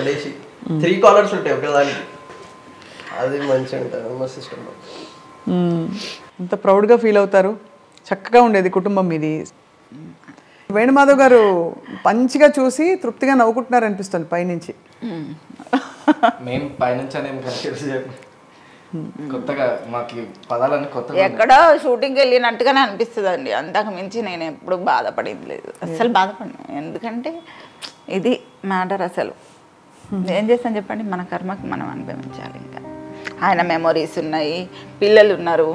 పడేసి three callers ఉంటాయి ఒకదానికి అది మంచిగా ఉంటుంది మా సిస్టమ్ మ్మ్. ఎంత ప్రౌడ్గా ఫీల్ అవుతారు చక్కగా ఉండేది కుటుంబం మీది వేణుమాధవ్ గారు మంచిగా చూసి తృప్తిగా నవ్వుకుంటున్నారు అనిపిస్తుంది పైనుంచి మేము పైనుంచి అనేది కన్సిడర్ చేయము కొత్తగా మాకు పదాలన్నీ కొత్తగా ఎక్కడో షూటింగ్కి వెళ్ళినట్టుగానే అనిపిస్తుంది అండి అంతకు మించి నేను ఎప్పుడు బాధపడింది లేదు అస్సలు బాధపడను ఎందుకంటే ఇది మ్యాటర్ అసలు ఏం చేస్తాను చెప్పండి మన కర్మకి మనం అనుభవించాలి ఇంకా ఆయన మెమొరీస్ ఉన్నాయి పిల్లలు ఉన్నారు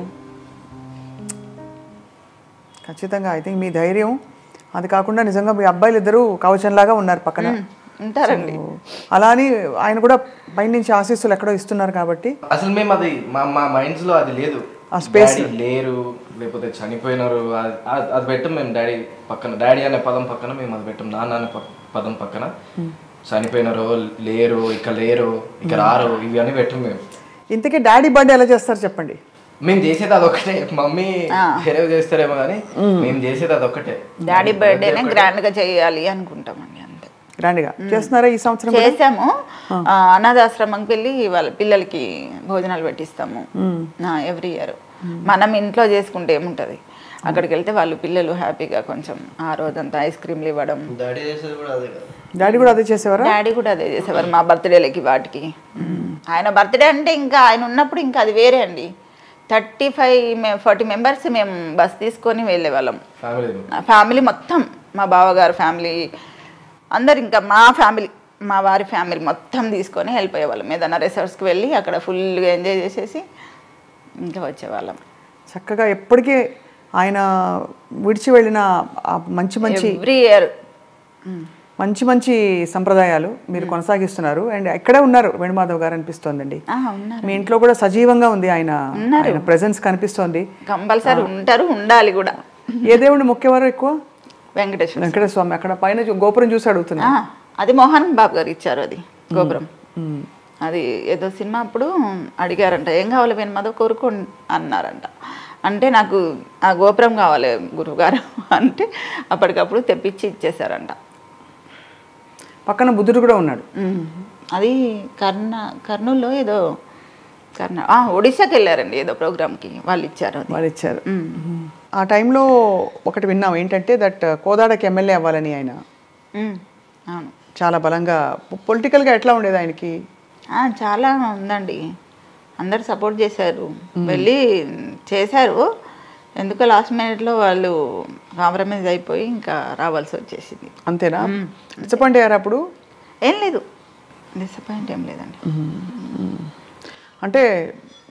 ఖచ్చితంగా ఐ థింక్ మీ ధైర్యం అది కాకుండా నిజంగా మీ అబ్బాయిలు ఇద్దరు కవచంలాగా ఉన్నారు పక్కన ఉంటారండి అలా అని ఆయన కూడా పైనుంచి ఆశీస్సులు ఎక్కడో ఇస్తున్నారు కాబట్టి అసలు మేము అది మా మా మైండ్స్ లో అది లేదు ఆ space డాడీ లేరు లేకపోతే చనిపోయినారు అది అది- అది పెట్టం మేము డాడీ పక్కన డాడీ అనే పదం పక్కన మేము అది పెట్టం నాన్న అనే ప- పదం పక్కన చనిపోయినారు లేరు ఇక లేరు ఇక రారు ఇవి అని పెట్టం మేము ఇంతకీ డాడీ బర్త్డే ఎలా చేస్తారు చెప్పండి మేము చేసేది అదొక్కటే మమ్మీ వేరే చేస్తారేమో కానీ మేము చేసేది అదొక్కటే డాడీ బర్త్డేనే గ్రాండ్గా చేయాలి అనుకుంటామండి అంతే గ్రాండ్గా చేస్తున్నారా ఈ సంవత్సరం కూడా? చేసాము ఆ, అనాథాశ్రమంకి వెళ్ళి వాళ్ళ పిల్లలకి భోజనాలు పెట్టిస్తాము ఎవ్రీ ఇయర్ మనం ఇంట్లో చేసుకుంటే ఏముంటది అక్కడికి వెళ్తే వాళ్ళు పిల్లలు హ్యాపీగా కొంచెం ఆ రోజంతా ఐస్ క్రీమ్లు ఇవ్వడం డాడీ చేసేది కూడా అదే కదా డాడీ కూడా అదే చేసేవారా డాడీ కూడా అదే చేసేవారు మా బర్త్డేలకి వాటికి ఆయన బర్త్డే అంటే ఇంకా ఆయన ఉన్నప్పుడు ఇంకా అది వేరే అండి థర్టీ ఫైవ్ ఫార్టీ మెంబర్స్ మేము బస్ తీసుకొని వెళ్ళేవాళ్ళం ఫ్యామిలీ నా ఫ్యామిలీ మొత్తం మా బావగారు ఫ్యామిలీ అందరు ఇంకా మా ఫ్యామిలీ మా వారి ఫ్యామిలీ మొత్తం తీసుకొని వెళ్ళిపోయేవాళ్ళం ఏదైనా రిసార్ట్స్కి వెళ్ళి అక్కడ ఫుల్గా ఎంజాయ్ చేసేసి ఇంకా వచ్చేవాళ్ళం చక్కగా ఎప్పటికీ ఆయన విడిచి వెళ్ళిన ఆ మంచి మంచి ఎవ్రీ ఇయర్ మంచి మంచి సంప్రదాయాలు మీరు కొనసాగిస్తున్నారు అండ్ ఎక్కడే ఉన్నారు వేణుమాధవ్ గారు అనిపిస్తోందండి ఉన్నారు మీ ఇంట్లో కూడా సజీవంగా ఉంది ఆయన ఆయన ప్రెసెన్స్ కనిపిస్తోంది కంపల్సరీ ఉంటారు ఉండాలి కూడా ఏ దేవుడిని మొక్కేవారు ఎక్కువ వెంకటేశ్వర వెంకటేశ్వర స్వామి అక్కడ పైన చూ- గోపురం చూసి అడుగుతున్నా ఆ, అది మోహన్ బాబు గారు ఇచ్చారు అది గోపురం అది ఏదో సినిమా అప్పుడు అడిగారంట ఏం కావాలి వెనుమదో కోరుకో అన్నారంట అంటే నాకు ఆ గోపురం కావాలి గురువుగారు అంటే అప్పటికప్పుడు తెప్పించి ఇచ్చేసారంట పక్కన బుద్ధుడు కూడా ఉన్నాడు ఉమ్. అది కర్ణ కర్నూలులో ఏదో కర్ణ ఆ, ఒడిశాకి వెళ్ళారండి ఏదో ప్రోగ్రామ్కి వాళ్ళు ఇచ్చారు అది వాళ్ళు ఇచ్చారు ఆ టైంలో ఒకటి విన్నాం ఏంటంటే దట్ కోదాడకి ఎమ్మెల్యే అవ్వాలని ఆయన ఉమ్, అవును చాలా బలంగా పొలిటికల్గా ఎట్లా ఉండేది ఆయనకి ఆ, చాలా ఉందండి అందరు సపోర్ట్ చేశారు వెళ్ళి చేశారు ఎందుకో లాస్ట్ మినిట్లో వాళ్ళు కాంప్రమైజ్ అయిపోయి ఇంకా రావాల్సి వచ్చేసింది అంతేనా డిసప్పాయింట్ అయ్యారు అప్పుడు ఏం లేదు డిసప్పాయింట్ ఏం లేదండి అంటే